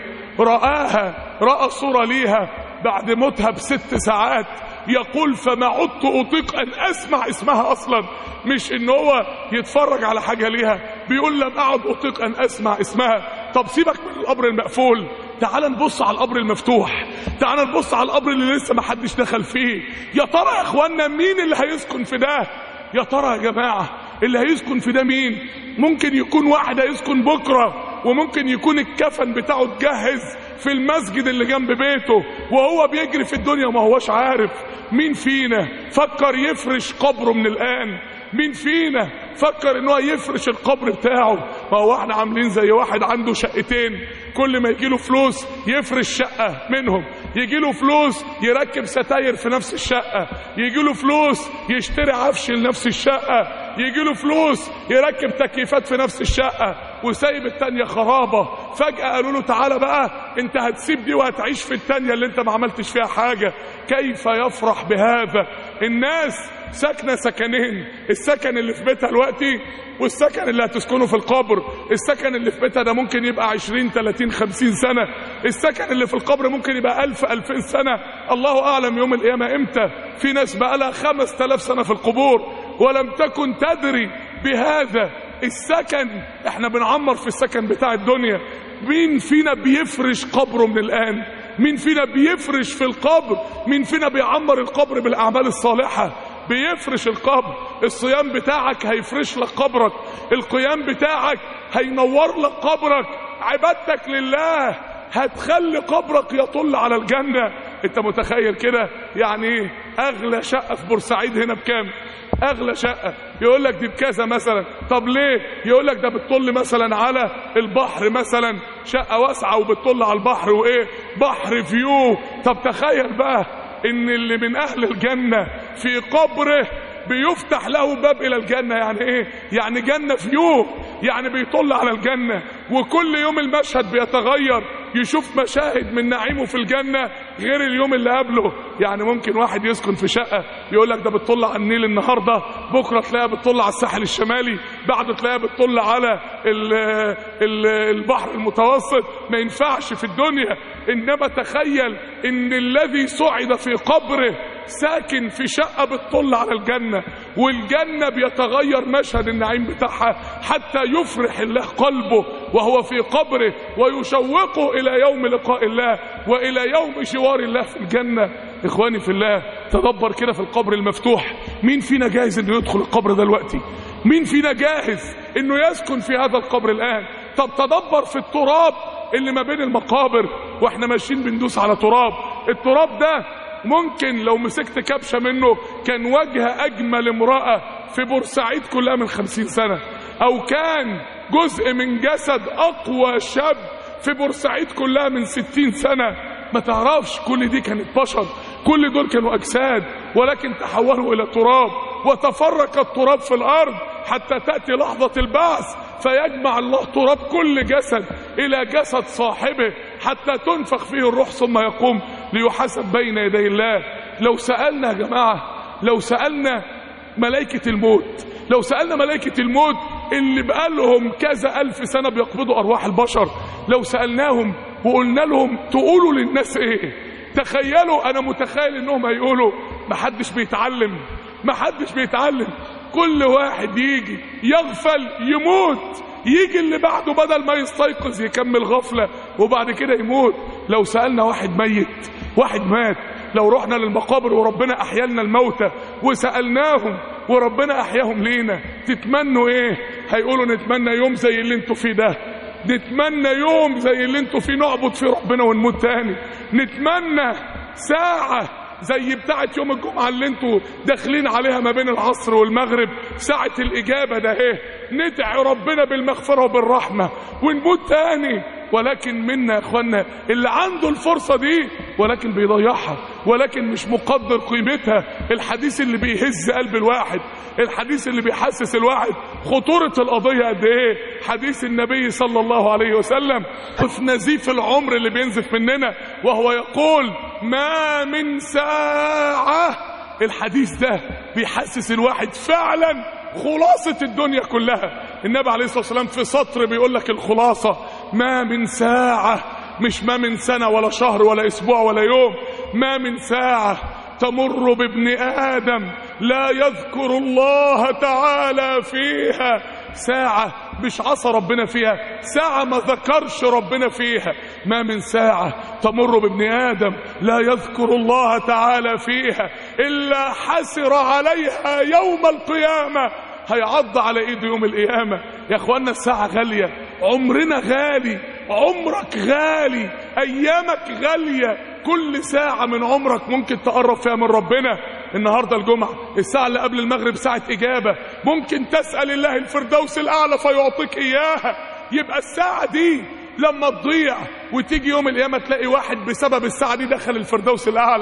رآها رأى صورة ليها بعد موتها بست ساعات يقول فما عدت أطيق أن أسمع اسمها أصلا مش إن هو يتفرج على حاجة ليها بيقول لم أعد أطيق أن أسمع اسمها طب سيبك من القبر المقفول تعال نبص على القبر المفتوح تعال نبص على القبر اللي لسه ما حدش دخل فيه يا ترى يا اخوانا مين اللي هيسكن في ده يا ترى يا جماعة اللي هيسكن في ده مين ممكن يكون واحد هيسكن بكرة وممكن يكون الكفن بتاعه اتجهز في المسجد اللي جنب بيته وهو بيجري في الدنيا وما هوش عارف مين فينا فكر يفرش قبره من الآن مين فينا فكر ان هو يفرش القبر بتاعه ما هو احنا عاملين زي واحد عنده شقتين كل ما يجيله فلوس يفرش شقة منهم يجيله فلوس يركب ستاير في نفس الشقة يجيله فلوس يشتري عفش لنفس الشقة يجيله فلوس يركب تكييفات في نفس الشقة وسايب التانية خرابة فجأة قالوا له تعالى بقى انت هتسيب دي وهتعيش في التانية اللي انت ما عملتش فيها حاجة كيف يفرح بهذا الناس ساكنة سكنين السكن اللي في بيتها دلوقتي والسكن اللي هتسكنه في القبر السكن اللي في بيتها ده ممكن يبقى 20 30 50 سنة السكن اللي في القبر ممكن يبقى 1000 2000 سنة الله أعلم يوم القيامة امتى في ناس بقى لها 5000 سنة في القبور ولم تكن تدري بهذا السكن احنا بنعمر في السكن بتاع الدنيا مين فينا بيفرش قبره من الآن مين فينا بيفرش في القبر مين فينا بيعمر القبر بالأعمال الصالحة بيفرش القبر الصيام بتاعك هيفرش لك قبرك القيام بتاعك هينور لك قبرك عبادتك لله هتخلي قبرك يطل على الجنة انت متخيل كده يعني ايه اغلى شقة في بورسعيد هنا بكام اغلى شقة يقول لك دي بكذا مثلا طب ليه يقول لك ده بتطل مثلا على البحر مثلا شقة واسعة وبتطل على البحر وايه بحر فيو طب تخيل بقى ان اللي من اهل الجنة في قبره بيفتح له باب الى الجنة يعني ايه يعني جنة فيو يعني بيطل على الجنة وكل يوم المشهد بيتغير يشوف مشاهد من نعيمه في الجنة غير اليوم اللي قبله يعني ممكن واحد يسكن في شقة يقول لك ده بتطل على النيل النهاردة بكرة تلاقيها بتطل على الساحل الشمالي بعده تلاقيها بتطل على ال ال البحر المتوسط ما ينفعش في الدنيا انما تخيل ان الذي صعد في قبره ساكن في شقة بتطل على الجنة والجنة بيتغير مشهد النعيم بتاعها حتى يفرح الله قلبه وهو في قبره ويشوقه إلى يوم لقاء الله وإلى يوم جوار الله في الجنة إخواني في الله تدبر كده في القبر المفتوح مين فينا جاهز إنه يدخل القبر دلوقتي مين فينا جاهز إنه يسكن في هذا القبر الآن طب تدبر في التراب اللي ما بين المقابر واحنا ماشيين بندوس على تراب التراب ده ممكن لو مسكت كبشة منه كان وجه أجمل امرأة في بورسعيد كلها من خمسين سنة أو كان جزء من جسد أقوى شاب في بورسعيد كلها من ستين سنة ما تعرفش كل دي كانت بشر كل دول كانوا أجساد ولكن تحولوا إلى تراب وتفرق التراب في الأرض حتى تأتي لحظة البعث فيجمع الله تراب كل جسد إلى جسد صاحبه حتى تنفخ فيه الروح ثم يقوم ليحاسب بين يدي الله لو سألنا يا جماعة لو سألنا ملائكة الموت لو سألنا ملائكة الموت اللي بقالهم كذا ألف سنة بيقبضوا أرواح البشر لو سألناهم وقلنا لهم تقولوا للناس إيه تخيلوا أنا متخيل إنهم هيقولوا محدش بيتعلم محدش بيتعلم كل واحد يجي يغفل يموت يجي اللي بعده بدل ما يستيقظ يكمل غفلة وبعد كده يموت لو سألنا واحد ميت واحد مات لو رحنا للمقابر وربنا أحيا لنا الموتى وسألناهم وربنا أحياهم لينا تتمنوا إيه هيقولوا نتمنى يوم زي اللي انتوا فيه ده نتمنى يوم زي اللي انتوا فيه نعبد فيه ربنا ونموت تاني نتمنى ساعة زي بتاعة يوم الجمعة اللي انتوا داخلين عليها ما بين العصر والمغرب ساعة الإجابة ده ايه ندعي ربنا بالمغفرة وبالرحمة ونموت تاني ولكن منا يا اخوانا اللي عنده الفرصة دي ولكن بيضيعها ولكن مش مقدر قيمتها الحديث اللي بيهز قلب الواحد الحديث اللي بيحسس الواحد خطورة القضية قد ايه حديث النبي صلى الله عليه وسلم في نزيف العمر اللي بينزف مننا وهو يقول ما من ساعة الحديث ده بيحسس الواحد فعلا خلاصة الدنيا كلها النبي عليه الصلاة والسلام في سطر بيقول لك الخلاصة ما من ساعة مش ما من سنة ولا شهر ولا أسبوع ولا يوم ما من ساعة تمر بابن آدم لا يذكر الله تعالى فيها ساعة مش عصى ربنا فيها ساعة ما ذكرش ربنا فيها ما من ساعة تمر بابن آدم لا يذكر الله تعالى فيها إلا حسر عليها يوم القيامة هيعض على ايده يوم القيامة يا اخوانا الساعة غالية عمرنا غالي عمرك غالي ايامك غالية كل ساعة من عمرك ممكن تقرب فيها من ربنا النهاردة الجمعة الساعة اللي قبل المغرب ساعة إجابة ممكن تسأل الله الفردوس الأعلى فيعطيك إياها يبقى الساعة دي لما تضيع وتيجي يوم القيامة تلاقي واحد بسبب الساعة دي دخل الفردوس الأعلى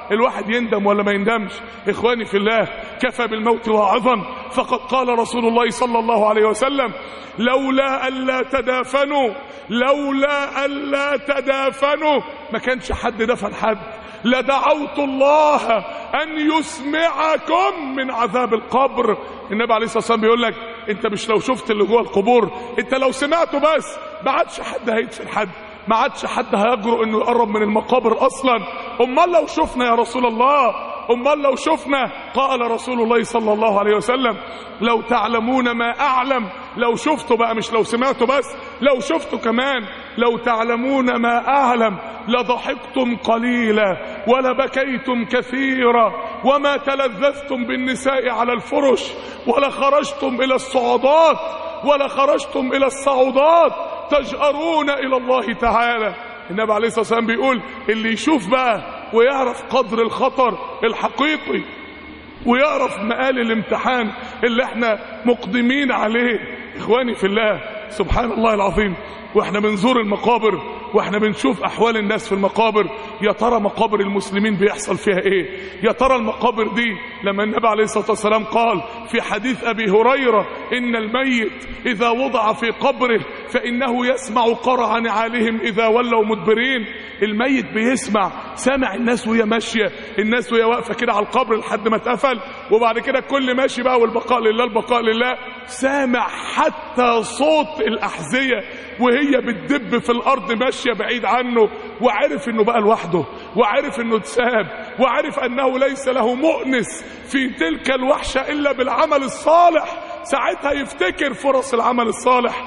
الواحد يندم ولا ما يندمش إخواني في الله كفى بالموت واعظا فقد قال رسول الله صلى الله عليه وسلم لولا ألا تدافنوا لولا ألا تدافنوا ما كانش حد دفن حد لدعوت الله أن يسمعكم من عذاب القبر النبي عليه الصلاة والسلام بيقول لك انت مش لو شفت اللي جوه القبور انت لو سمعته بس ما عادش حد هيدفن حد ما عادش حد هيجرؤ انه يقرب من المقابر اصلا امال لو شفنا يا رسول الله امال لو شفنا قال رسول الله صلى الله عليه وسلم لو تعلمون ما اعلم لو شفته بقى مش لو سمعته بس لو شفته كمان لو تعلمون ما اعلم لضحكتم قليلا ولبكيتم كثيرا وما تلذذتم بالنساء على الفرش ولخرجتم الى الصعودات ولخرجتم الى الصعودات تجأرون الى الله تعالى النبي عليه الصلاه والسلام بيقول اللي يشوف بقى ويعرف قدر الخطر الحقيقي ويعرف مقال الامتحان اللي احنا مقدمين عليه اخواني في الله سبحان الله العظيم واحنا بنزور المقابر واحنا بنشوف احوال الناس في المقابر يا ترى مقابر المسلمين بيحصل فيها ايه يا ترى المقابر دي لما النبي عليه الصلاه والسلام قال في حديث ابي هريره ان الميت اذا وضع في قبره فانه يسمع قرع نعالهم اذا ولوا مدبرين الميت بيسمع سامع الناس وهي ماشيه الناس وهي واقفه كده على القبر لحد ما اتقفل وبعد كده الكل ماشي بقى والبقاء لله البقاء لله سامع حتى صوت الاحذيه وهي بتدب في الارض ماشيه بعيد عنه وعرف انه بقى لوحده وعرف انه اتساب وعرف انه ليس له مؤنس في تلك الوحشه الا بالعمل الصالح ساعتها يفتكر فرص العمل الصالح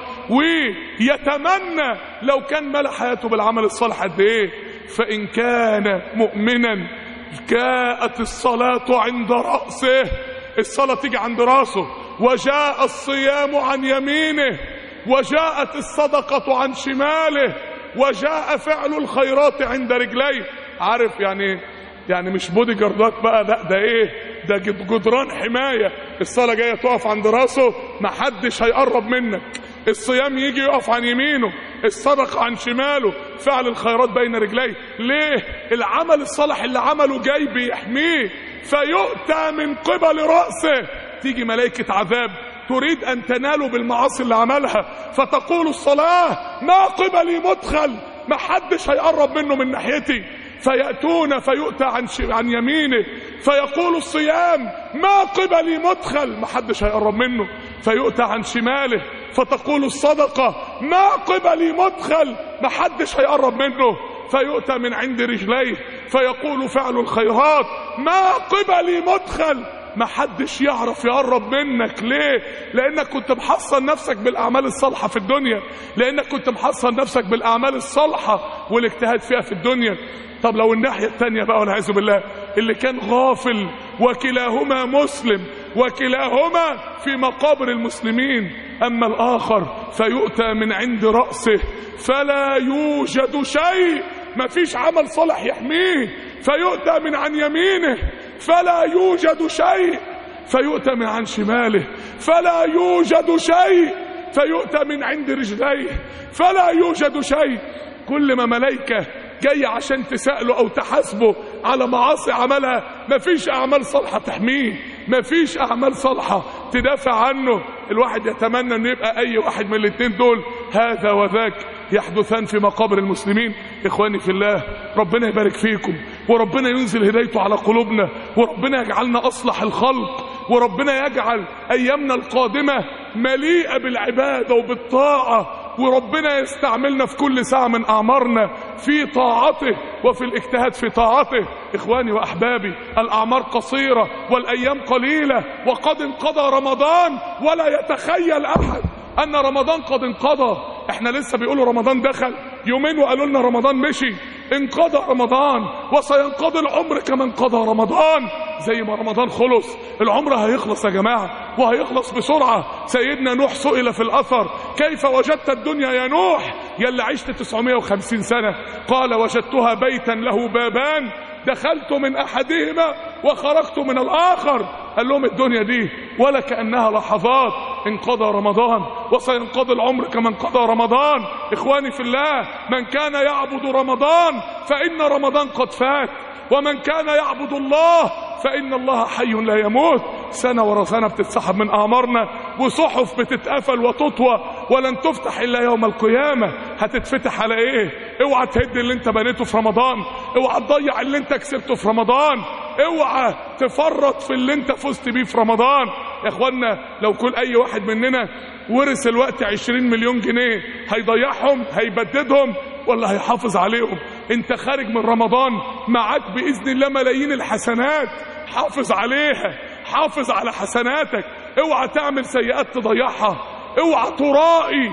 ويتمنى لو كان ملا حياته بالعمل الصالح قد ايه فان كان مؤمنا جاءت الصلاه عند راسه الصلاه تيجي عند راسه وجاء الصيام عن يمينه وجاءت الصدقة عن شماله وجاء فعل الخيرات عند رجليه عارف يعني ايه يعني مش بودي جاردات بقى لا ده ايه ده جدران حماية الصلاة جاية تقف عند راسه محدش هيقرب منك الصيام يجي يقف عن يمينه الصدقة عن شماله فعل الخيرات بين رجليه ليه العمل الصالح اللي عمله جاي بيحميه فيؤتى من قبل رأسه تيجي ملائكة عذاب تريد أن تناله بالمعاصي اللي عملها فتقول الصلاة ما قبلي مدخل ما حدش هيقرب منه من ناحيتي فيأتون فيؤتى عن, ش... عن يمينه فيقول الصيام ما قبلي مدخل ما حدش هيقرب منه فيؤتى عن شماله فتقول الصدقة ما قبلي مدخل ما حدش هيقرب منه فيؤتى من عند رجليه فيقول فعل الخيرات ما قبلي مدخل ما حدش يعرف يقرب منك ليه لانك كنت محصن نفسك بالاعمال الصالحه في الدنيا لانك كنت محصن نفسك بالاعمال الصالحه والاجتهاد فيها في الدنيا طب لو الناحيه الثانيه بقى والعياذ بالله اللي كان غافل وكلاهما مسلم وكلاهما في مقابر المسلمين اما الاخر فيؤتى من عند راسه فلا يوجد شيء ما فيش عمل صالح يحميه فيؤتى من عن يمينه فلا يوجد شيء فيؤتى من عن شماله فلا يوجد شيء فيؤتى من عند رجليه فلا يوجد شيء كل ما ملائكة جاية عشان تسأله أو تحاسبه على معاصي عملها مفيش أعمال صالحة تحميه مفيش أعمال صالحة تدافع عنه الواحد يتمنى أن يبقى أي واحد من الاثنين دول هذا وذاك يحدثان في مقابر المسلمين إخواني في الله ربنا يبارك فيكم وربنا ينزل هدايته على قلوبنا وربنا يجعلنا أصلح الخلق وربنا يجعل أيامنا القادمة مليئة بالعبادة وبالطاعة وربنا يستعملنا في كل ساعة من أعمارنا في طاعته وفي الاجتهاد في طاعته إخواني وأحبابي الأعمار قصيرة والأيام قليلة وقد انقضى رمضان ولا يتخيل أحد أن رمضان قد انقضى احنا لسه بيقولوا رمضان دخل يومين وقالوا لنا رمضان مشي انقضى رمضان وسينقضي العمر كما انقضى رمضان زي ما رمضان خلص العمر هيخلص يا جماعة وهيخلص بسرعة سيدنا نوح سئل في الأثر كيف وجدت الدنيا يا نوح يلي عشت 950 سنة قال وجدتها بيتا له بابان دخلت من أحدهما وخرجت من الآخر قال لهم الدنيا دي ولا كأنها لحظات انقضى رمضان وسينقضي العمر كما انقضى رمضان إخواني في الله من كان يعبد رمضان فإن رمضان قد فات ومن كان يعبد الله فإن الله حي لا يموت سنة ورا سنة بتتسحب من أعمارنا وصحف بتتقفل وتطوى ولن تفتح إلا يوم القيامة هتتفتح على إيه اوعى تهد اللي انت بنيته في رمضان اوعى تضيع اللي انت كسبته في رمضان اوعى تفرط في اللي انت فزت بيه في رمضان يا اخوانا لو كل اي واحد مننا ورث الوقت 20 مليون جنيه هيضيعهم هيبددهم ولا هيحافظ عليهم انت خارج من رمضان معاك باذن الله ملايين الحسنات حافظ عليها حافظ على حسناتك اوعى تعمل سيئات تضيعها اوعى ترائي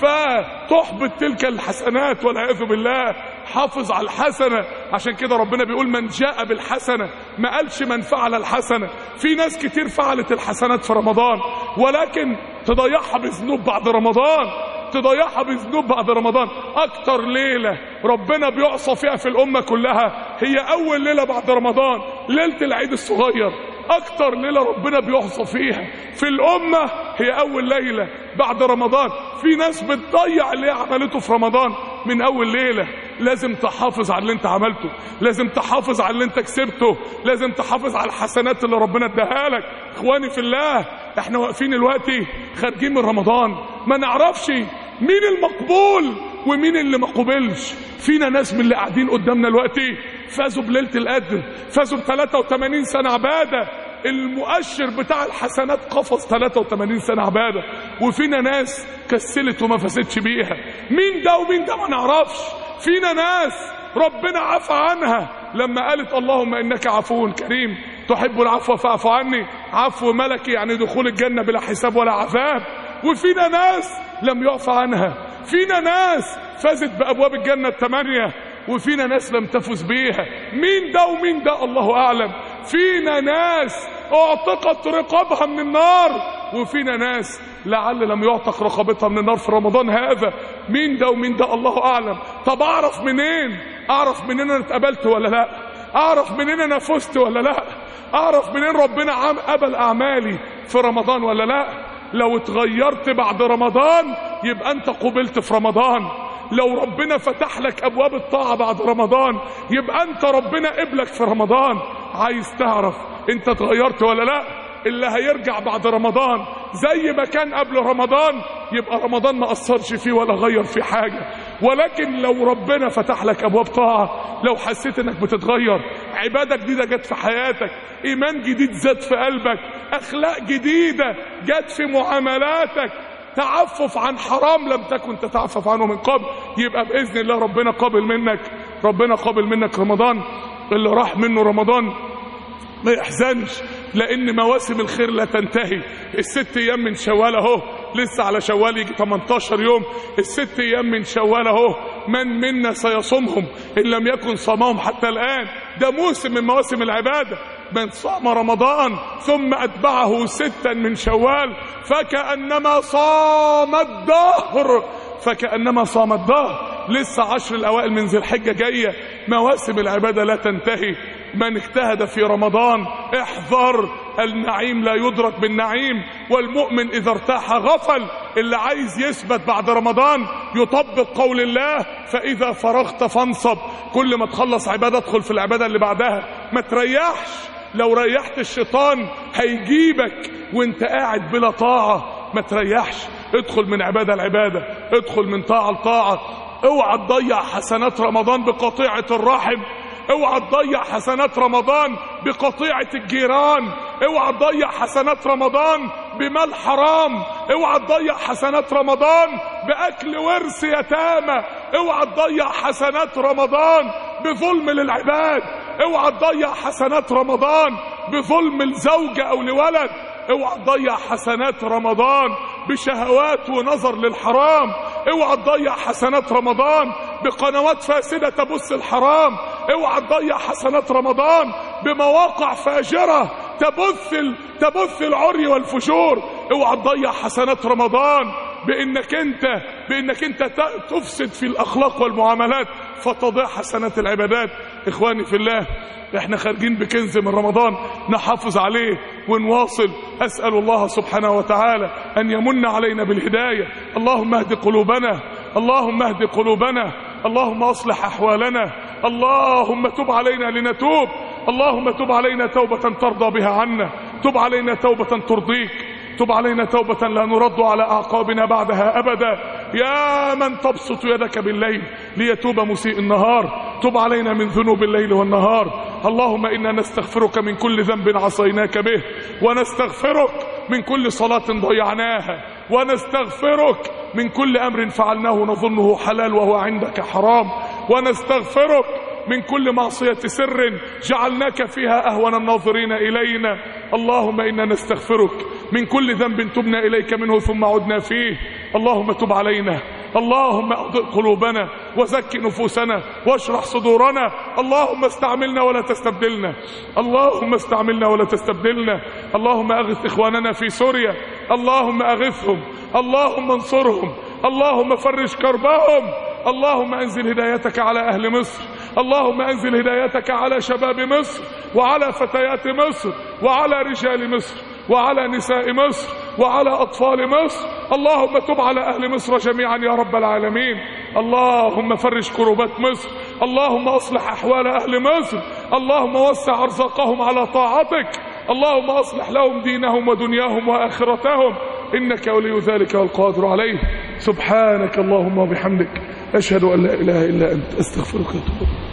فتحبط تلك الحسنات والعياذ بالله حافظ على الحسنة عشان كده ربنا بيقول من جاء بالحسنة ما قالش من فعل الحسنة في ناس كتير فعلت الحسنات في رمضان ولكن تضيعها بذنوب بعد رمضان تضيعها بذنوب بعد رمضان اكتر ليلة ربنا بيعصى فيها في الامة كلها هي اول ليلة بعد رمضان ليلة العيد الصغير اكتر ليلة ربنا بيعصى فيها في الامة هي اول ليلة بعد رمضان في ناس بتضيع اللي هي عملته في رمضان من اول ليلة لازم تحافظ على اللي انت عملته لازم تحافظ على اللي انت كسبته لازم تحافظ على الحسنات اللي ربنا اداها لك اخواني في الله احنا واقفين دلوقتي خارجين من رمضان ما نعرفش مين المقبول ومين اللي ما قبلش فينا ناس من اللي قاعدين قدامنا دلوقتي فازوا بليله القدر فازوا ب 83 سنه عباده المؤشر بتاع الحسنات قفز 83 سنه عباده وفينا ناس كسلت وما فازتش بيها مين ده ومين ده ما نعرفش فينا ناس ربنا عفى عنها لما قالت اللهم انك عفو كريم تحب العفو فاعف عني عفو ملكي يعني دخول الجنه بلا حساب ولا عذاب وفينا ناس لم يعفى عنها فينا ناس فازت بابواب الجنه الثمانيه وفينا ناس لم تفز بيها مين ده ومين ده الله اعلم فينا ناس اعتقت رقابها من النار وفينا ناس لعل لم يعتق رقبتها من النار في رمضان هذا مين ده ومين ده الله اعلم طب اعرف منين اعرف منين انا اتقبلت ولا لا اعرف منين انا فزت ولا لا اعرف منين ربنا عم قبل اعمالي في رمضان ولا لا لو اتغيرت بعد رمضان يبقى انت قبلت في رمضان لو ربنا فتح لك ابواب الطاعه بعد رمضان يبقى انت ربنا قبلك في رمضان عايز تعرف انت اتغيرت ولا لا اللي هيرجع بعد رمضان زي ما كان قبل رمضان يبقى رمضان ما اثرش فيه ولا غير فيه حاجه ولكن لو ربنا فتح لك ابواب طاعه لو حسيت انك بتتغير عباده جديده جت في حياتك ايمان جديد زاد في قلبك اخلاق جديده جت في معاملاتك تعفف عن حرام لم تكن تتعفف عنه من قبل يبقى باذن الله ربنا قابل منك ربنا قابل منك رمضان اللي راح منه رمضان ما يحزنش لان مواسم الخير لا تنتهي الست ايام من شوال اهو لسه على شوال يجي 18 يوم الست ايام من شوال اهو من منا سيصومهم ان لم يكن صامهم حتى الان ده موسم من مواسم العباده من صام رمضان ثم اتبعه ستا من شوال فكانما صام الدهر فكانما صام الدهر لسه عشر الاوائل من ذي الحجه جايه مواسم العباده لا تنتهي من اجتهد في رمضان احذر النعيم لا يدرك بالنعيم والمؤمن اذا ارتاح غفل اللي عايز يثبت بعد رمضان يطبق قول الله فاذا فرغت فانصب كل ما تخلص عباده ادخل في العباده اللي بعدها ما تريحش لو ريحت الشيطان هيجيبك وانت قاعد بلا طاعه ما تريحش ادخل من عباده لعباده ادخل من طاعه لطاعه اوعى تضيع حسنات رمضان بقطيعه الرحم اوعى تضيع حسنات رمضان بقطيعة الجيران اوعى تضيع حسنات رمضان بمال حرام اوعى تضيع حسنات رمضان باكل ورث يتامى اوعى تضيع حسنات رمضان بظلم للعباد اوعى تضيع حسنات رمضان بظلم الزوجة او لولد اوعى تضيع حسنات رمضان بشهوات ونظر للحرام اوعى تضيع حسنات رمضان بقنوات فاسدة تبث الحرام اوعى تضيع حسنات رمضان بمواقع فاجرة تبث تبث العري والفجور اوعى تضيع حسنات رمضان بانك انت بانك انت تفسد في الاخلاق والمعاملات فتضيع حسنات العبادات اخواني في الله احنا خارجين بكنز من رمضان نحافظ عليه ونواصل اسال الله سبحانه وتعالى ان يمن علينا بالهدايه اللهم اهد قلوبنا اللهم اهد قلوبنا اللهم اصلح احوالنا اللهم تب علينا لنتوب اللهم تب علينا توبة ترضى بها عنا تب علينا توبة ترضيك تب علينا توبة لا نرد على أعقابنا بعدها أبدا يا من تبسط يدك بالليل ليتوب مسيء النهار تب علينا من ذنوب الليل والنهار اللهم إنا نستغفرك من كل ذنب عصيناك به ونستغفرك من كل صلاة ضيعناها ونستغفرك من كل أمر فعلناه نظنه حلال وهو عندك حرام ونستغفرك من كل معصية سر جعلناك فيها أهون الناظرين إلينا اللهم إنا نستغفرك من كل ذنب تبنا إليك منه ثم عدنا فيه اللهم تب علينا اللهم اضئ قلوبنا وزك نفوسنا واشرح صدورنا اللهم استعملنا ولا تستبدلنا اللهم استعملنا ولا تستبدلنا اللهم اغث اخواننا في سوريا اللهم اغثهم اللهم انصرهم اللهم فرج كربهم اللهم انزل هدايتك على اهل مصر اللهم انزل هدايتك على شباب مصر وعلى فتيات مصر وعلى رجال مصر وعلى نساء مصر وعلى أطفال مصر اللهم تب على أهل مصر جميعا يا رب العالمين اللهم فرج كروبات مصر اللهم أصلح أحوال أهل مصر اللهم وسع أرزاقهم على طاعتك اللهم أصلح لهم دينهم ودنياهم وآخرتهم إنك ولي ذلك والقادر عليه سبحانك اللهم وبحمدك أشهد أن لا إله إلا أنت أستغفرك وأتوب إليك